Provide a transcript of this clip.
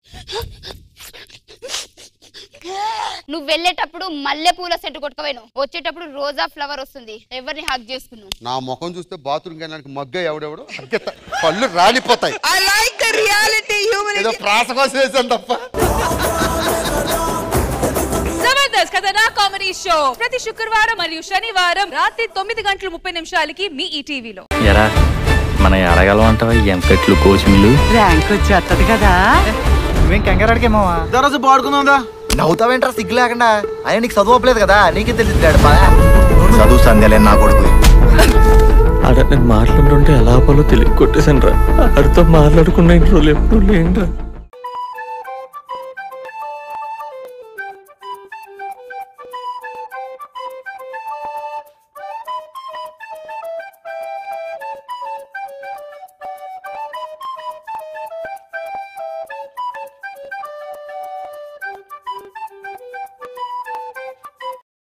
నువ్వు వెళ్ళేటప్పుడు మల్లె పూల సెంటు కొట్టుకోవేను వచ్చేటప్పుడు రోజా ఫ్లవర్ వస్తుంది ఎవరిని హక్ చేసుకున్నావు నా ముఖం చూస్తే బాత్రూమ్ వెళ్ళడానికి మగ్గ ఎవడెవడు అగ్గెత్త పళ్ళు రాలిపోతాయి I like the reality humility. ఏదో ప్రాస కోసం వేసాను తప్ప జబర్దస్త్ కథనా కామెడీ షో ప్రతి శుక్రవారం మరియు శనివారం రాత్రి తొమ్మిది గంటల ముప్పై నిమిషాలకి మీ ఈ టీవీలో ఎరా మన ఎడగలమంటావా ఎంపెట్లు కోచింగ్లు ర్యాంక్ వచ్చేస్తది కదా నువ్వేం కంగారాడికేమో దరజు పాడుకుందా నవ్వుతావేంట్రా సిగ్గు లేకుండా ఆయన నీకు చదువు అవ్వలేదు కదా నీకే తెలిసిందాడు చదువు సంధ్యలే నా కొడుకు ఆడ నేను మాట్లాడుతుంటే ఎలా ఆపాలో తెలియ కొట్టేశాను రా ఆడితో మాట్లాడుకున్న ఇంట్లో ఎప్పుడు లేంరా